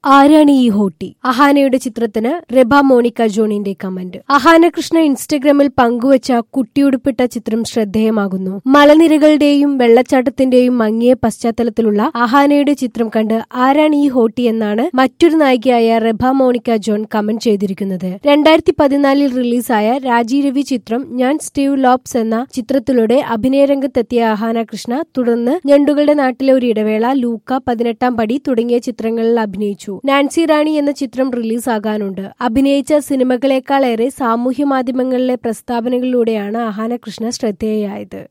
ആരാണ് ഈ ഹോട്ടി അഹാനയുടെ ചിത്രത്തിന് റെബ മോണിക്ക ജോണിന്റെ കമന്റ് അഹാന കൃഷ്ണ ഇൻസ്റ്റഗ്രാമിൽ പങ്കുവച്ച കുട്ടിയുടുപ്പിട്ട ചിത്രം ശ്രദ്ധേയമാകുന്നു മലനിരകളുടെയും വെള്ളച്ചാട്ടത്തിന്റെയും മങ്ങിയ പശ്ചാത്തലത്തിലുള്ള അഹാനയുടെ ചിത്രം കണ്ട് ആരാണ് ഈ ഹോട്ടി എന്നാണ് മറ്റൊരു നായികയായ റെബ മോണിക്ക ജോൺ കമന്റ് ചെയ്തിരിക്കുന്നത് രണ്ടായിരത്തി പതിനാലിൽ റിലീസായ രാജി രവി ചിത്രം ഞാൻ സ്റ്റീവ് ലോപ്സ് എന്ന ചിത്രത്തിലൂടെ അഭിനയരംഗത്തെത്തിയ അഹാന കൃഷ്ണ തുടർന്ന് ഞണ്ടുകളുടെ നാട്ടിലെ ഒരു ഇടവേള ലൂക്ക പതിനെട്ടാം പടി തുടങ്ങിയ ചിത്രങ്ങളിൽ അഭിനയിച്ചു നാൻസി റാണി എന്ന ചിത്രം റിലീസാകാനുണ്ട് അഭിനയിച്ച സിനിമകളെക്കാളേറെ സാമൂഹ്യ മാധ്യമങ്ങളിലെ പ്രസ്താവനകളിലൂടെയാണ് അഹാന കൃഷ്ണ ശ്രദ്ധേയയായത്